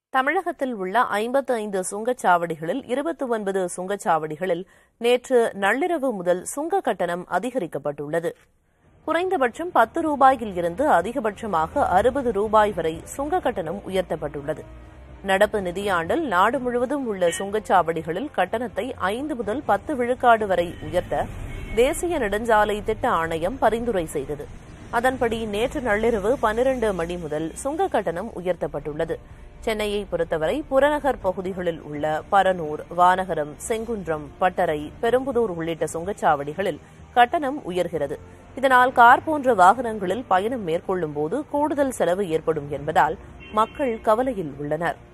தமிழகத்தில் உள்ள ஐம்பத்து ஐந்து சுங்கச்சாவடிகளில் இருபத்தி ஒன்பது சுங்கச்சாவடிகளில் நேற்று நள்ளிரவு முதல் சுங்க கட்டணம் அதிகரிக்கப்பட்டுள்ளது குறைந்தபட்சம் பத்து ரூபாயில் இருந்து அதிகபட்சமாக அறுபது ரூபாய் வரை சுங்க கட்டணம் உயர்த்தப்பட்டுள்ளது நடப்பு நிதியாண்டில் நாடு முழுவதும் உள்ள சுங்கச்சாவடிகளில் கட்டணத்தை ஐந்து முதல் பத்து விழுக்காடு வரை உயர்த்த தேசிய நெடுஞ்சாலை திட்ட ஆணையம் பரிந்துரை செய்தது அதன்படி நேற்று நள்ளிரவு பன்னிரண்டு மணி முதல் சுங்க கட்டணம் உயர்த்தப்பட்டுள்ளது சென்னையை பொறுத்தவரை புறநகர் பகுதிகளில் உள்ள பரனூர் வானகரம் செங்குன்றம் பட்டறை பெரும்புதூர் உள்ளிட்ட சுங்கச்சாவடிகளில் கட்டணம் உயர்கிறது இதனால் கார் போன்ற வாகனங்களில் பயணம் மேற்கொள்ளும் போது கூடுதல் செலவு ஏற்படும் என்பதால் மக்கள் கவலையில் உள்ளனர்